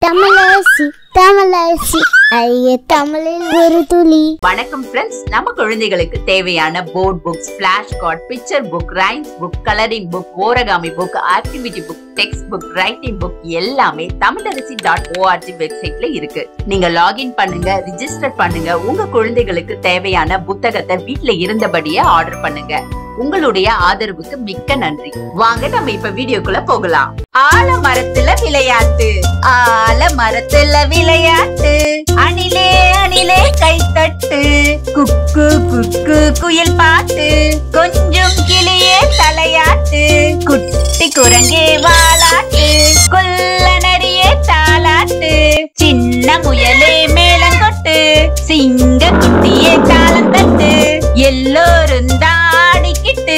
தமிழரசி தமிழரசி ஐய தமிழில் ஒரு துளி வணக்கம் ஃப்ரெண்ட்ஸ் நம்ம குழந்தைகளுக்கு தேவையான board books flash card picture book rhymes book colouring book origami book activity book text book writing book எல்லாமே தமிழரசி டாட் ஓஆர்ஜி வெப்சைட்ல இருக்கு நீங்க லாகின் பண்ணுங்க ரிஜிஸ்டர் பண்ணுங்க உங்க குழந்தைகளுக்கு தேவையான புத்தகத்தை வீட்ல இருந்தபடியே ஆர்டர் பண்ணுங்க உங்களுடைய ஆதரவுக்கு மிக்க நன்றி வாங்க நம்ம இப்ப வீடியோக்குள்ள போகலாம் ஆல மரத்துல விளையாட்டு ஆல மரத்துல விளையாட்டு அணிலே அணிலே கைத்தட்டு குக்கு குக்கு குயில் பாட்டு கொஞ்சம் கிளியே தலையாட்டு குட்டி குரங்கே வாலாட்டு கொல்ல நரியே தாலாட்டு சின்ன முயலே மேலங்கொட்டு சிங்க குட்டியே தாளந்தட்டு எல்லோரும் தாடிக்கிட்டு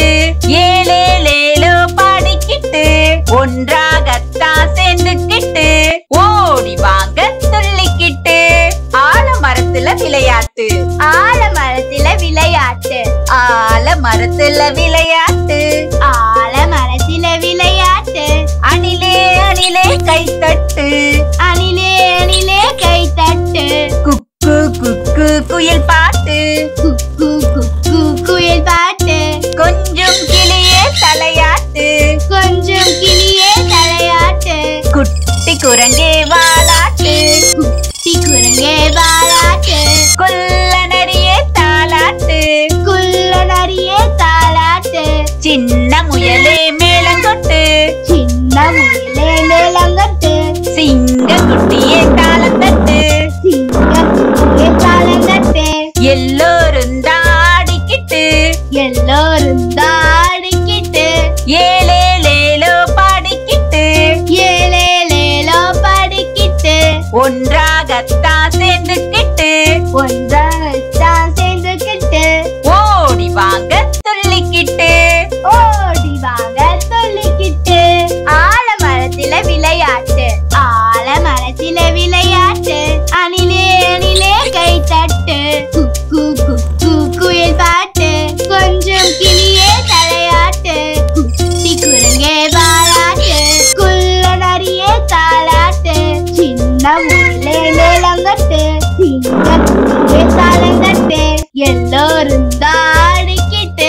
ஏழேலேலோ பாடிக்கிட்டு ஒன்றாகத்தான் சேர்ந்துக்கிட்டு ஓடி வாங்க துள்ளிக்கிட்டு ஆலமரத்துல விளையாட்டு ஆலமரத்தில விளையாட்டு ஆலமரத்துல விளையாட்டு ஆலமரத்தில விளையாட்டு அணிலே அணிலே கைத்தட்டு அணிலே அணிலே கைத்தட்டு குக்கு குக்கு குயில் பாட்டு குக்கு குக்கு குயில் பாட்டு கொஞ்சம் கிளியே தலையாட்டு கொஞ்சம் கிளியே தலையாட்டு குட்டி குரங்கே வாலாட்டு குட்டி குரங்கே வாலாட்டு கொல்ல நரியே தாலாட்டு குள்ள நரியே தாலாட்டு சின்ன முயலே மேலங்கொட்டு சின்ன முயலே மேலங்கட்டு சிங்க குட்டியே தாளந்தட்டு சிங்கக்குட்டியே தாளங்கட்டு எல்லோரும் தாடிக்கிட்டு எல்லோரும் தாடிக்கிட்டு ஏழேலேலோ பாடிக்கிட்டு ஏழேலேலோ படிக்கிட்டு ஒன்றாகத்தான் சேர்ந்துக்கிட்டு ஒன்றாகத்தான் சேர்ந்துக்கிட்டு ஓடி வாங்க துள்ளிக்கிட்டு ஓடி வாங்க சொல்லிக்கிட்டு ஆலமரத்தில விளையாட்டு ஆலமரத்தில விளையாட்டு அணிலே அணிலே கை தட்டு குக்கு குக்கு குயில் பாட்டு கொஞ்சம் கிளியே தலையாட்டு குட்டி குரங்கே வாலாட்டு குள்ள நரியே தாலாட்டு சின்ன முயலே மேலங்கட்டு சிங்க குட்டியே தாளங்கட்டு எல்லோரும் தாடிக்கிட்டு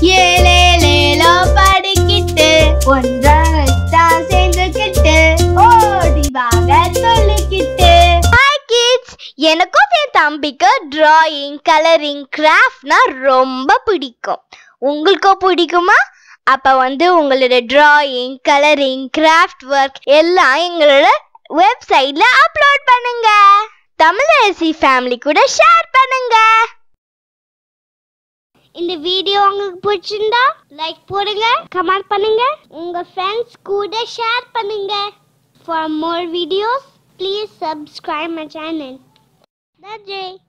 ஏழேலேலோ படிக்கிட்டு ஒன்றாகத்தான் சேர்ந்துக்கிட்டு ஓடி வாங்க சொல்லிக்கிட்டு ஹாய் கிட்ஸ் எனக்கும் என் தம்பிக்கு டிராயிங் கலரிங் கிராஃப்ட்னா ரொம்ப பிடிக்கும் உங்களுக்கும் பிடிக்குமா அப்ப வந்து உங்களோட டிராயிங் கலரிங் கிராஃப்ட் ஒர்க் எல்லாம் எங்களோட வெப்சைட்ல அப்லோட் பண்ணுங்க தமிழரசி ஃபேமிலி கூட ஷேர் பண்ணுங்க இந்த வீடியோ உங்களுக்கு பிடிச்சிருந்தா லைக் போடுங்க கமெண்ட் பண்ணுங்க உங்க ஃப்ரெண்ட்ஸ் கூட ஷேர் பண்ணுங்க for more videos please subscribe my channel நன்றி